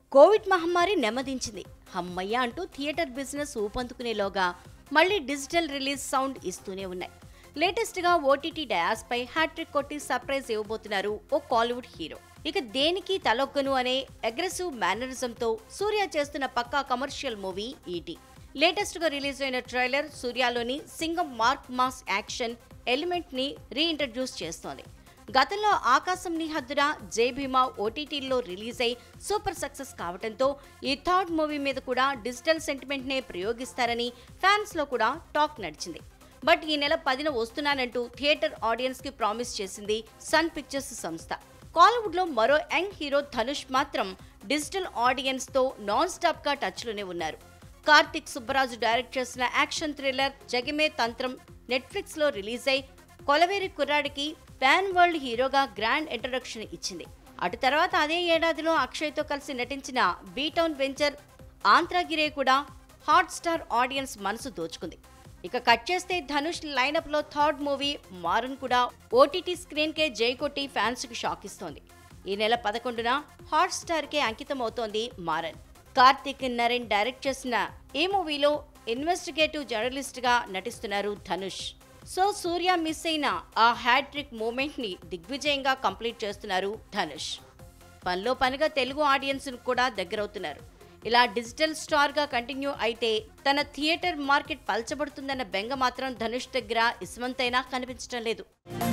Covid మహమ్మారి నెమ్మదించింది హమ్మయ్య అంటూ థియేటర్ బిజినెస్ ఊపందుకునేలోగా మళ్ళీ డిజిటల్ రిలీజ్ సౌండ్ ఇస్తూనే ఉన్నాయి లేటెస్ట్ గా ఓటీటీ డయాస్ పై హ్యాట్రిక్ కొట్టి సర్ప్రైజ్ ఇవ్వబోతున్నారు ఓ కాలీవుడ్ హీరో ఇక దేనికి తలొగ్గను అనే అగ్రెసివ్ మేనరిజంతో సూర్య చేస్తున్న పక్కా కమర్షియల్ మూవీ ఈటీ లేటెస్ట్ గా రిలీజ్ అయిన ట్రైలర్ సూర్యాలోని Singam mark mass action element ని రీఇంట్రడ్యూస్ చేస్తోంది గతంలో ఆకాశం నీ హద్దున జై భీమా ఓటీటీల్లో రిలీజ్ అయి సూపర్ సక్సెస్ కావడంతో ఈ థర్డ్ మూవీ మీద కూడా డిజిటల్ సెంటిమెంట్ నే ప్రయోగిస్తారని ఫ్యాన్స్ లో కూడా టాక్ నడిచింది బట్ ఈ నెల పదిన వస్తున్నానంటూ థియేటర్ ఆడియన్స్ కి ప్రామిస్ చేసింది సన్ పిక్చర్స్ సంస్థ కాలీవుడ్ లో మరో యంగ్ హీరో ధనుష్ మాత్రం డిజిటల్ ఆడియన్స్ తో నాన్ స్టాప్ గా టచ్ లోనే ఉన్నారు కార్తిక్ సుబ్బరాజు డైరెక్ట్ చేసిన action thriller Jagame Thandhiram Netflix లో రిలీజ్ అయి కొలవేరి కుర్రాడికి పాన్ వరల్డ్ హీరోగా గ్రాండ్ ఇంట్రడక్షన్ ఇచ్చింది అటు తర్వాత అదే ఏడాదిలో అక్షయ్తో కలిసి నటించిన బీటౌన్ వెంచర్ ఆంధ్రగిరే కూడా హాట్ స్టార్ ఆడియన్స్ మనసు దోచుకుంది ఇక కట్ చేస్తే ధనుష్ లైనప్ లో థర్డ్ మూవీ మారన్ కూడా ఓటీటీ స్క్రీన్ కే జై కొట్టి ఫ్యాన్స్ కు షాక్ ఇస్తోంది ఈ నెల పదకొండున హాట్ స్టార్ కే అంకితం అవుతోంది మారన్ కార్తిక్ నరేన్ డైరెక్ట్ చేసిన ఈ మూవీలో ఇన్వెస్టిగేటివ్ జర్నలిస్ట్ గా నటిస్తున్నారు ధనుష్ సో సూర్య మిస్ అయిన ఆ హ్యాట్రిక్ మూమెంట్ ని దిగ్విజయంగా కంప్లీట్ చేస్తున్నారు ధనుష్ పనిలో పనిగా తెలుగు ఆడియన్స్ కూడా దగ్గరవుతున్నారు ఇలా డిజిటల్ స్టార్ గా కంటిన్యూ అయితే తన థియేటర్ మార్కెట్ పల్చబడుతుందన్న బెంగ మాత్రం ధనుష్ దగ్గర ఇస్మంతైనా కనిపించడం లేదు